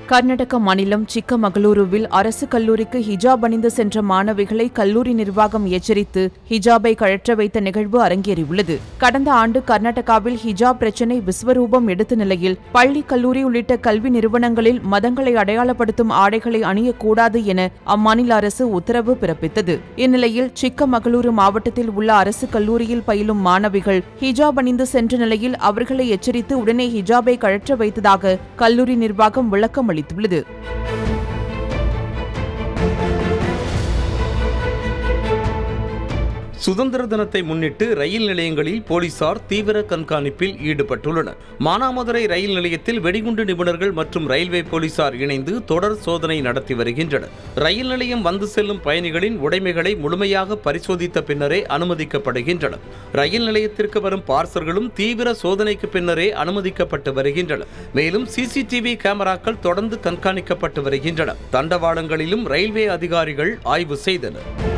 கர்நாடக மாநிலம் சிக்கமகளூருவில் அரசு கல்லூரிக்கு ஹிஜாப் அணிந்து சென்ற மாணவிகளை கல்லூரி நிர்வாகம் எச்சரித்து ஹிஜாபை கழற்ற வைத்த நிகழ்வு அரங்கேறியுள்ளது கடந்த ஆண்டு கர்நாடகாவில் ஹிஜாப் பிரச்சினை விஸ்வரூபம் எடுத்த நிலையில் பள்ளி கல்லூரி உள்ளிட்ட கல்வி நிறுவனங்களில் மதங்களை அடையாளப்படுத்தும் ஆடைகளை அணியக்கூடாது என அம்மாநில அரசு உத்தரவு பிறப்பித்தது இந்நிலையில் சிக்கமகளூரு மாவட்டத்தில் உள்ள அரசு கல்லூரியில் பயிலும் மாணவிகள் ஹிஜாப் அணிந்து சென்ற நிலையில் அவர்களை எச்சரித்து உடனே ஹிஜாபை கழற்ற வைத்ததாக கல்லூரி நிர்வாகம் விளக்கம் அளித்துள்ளது சுதந்திர தினத்தை முன்னிட்டு ரயில் நிலையங்களில் போலீசார் தீவிர கண்காணிப்பில் ஈடுபட்டுள்ளனர் மானாமதுரை ரயில் நிலையத்தில் வெடிகுண்டு நிபுணர்கள் மற்றும் ரயில்வே போலீசார் இணைந்து தொடர் சோதனை நடத்தி வருகின்றனர் ரயில் நிலையம் வந்து செல்லும் பயணிகளின் உடைமைகளை முழுமையாக பரிசோதித்த பின்னரே அனுமதிக்கப்படுகின்றனர் ரயில் நிலையத்திற்கு வரும் பார்சல்களும் தீவிர சோதனைக்கு பின்னரே அனுமதிக்கப்பட்டு வருகின்றன மேலும் சிசிடிவி கேமராக்கள் தொடர்ந்து கண்காணிக்கப்பட்டு வருகின்றன தண்டவாளங்களிலும் ரயில்வே அதிகாரிகள் ஆய்வு செய்தனர்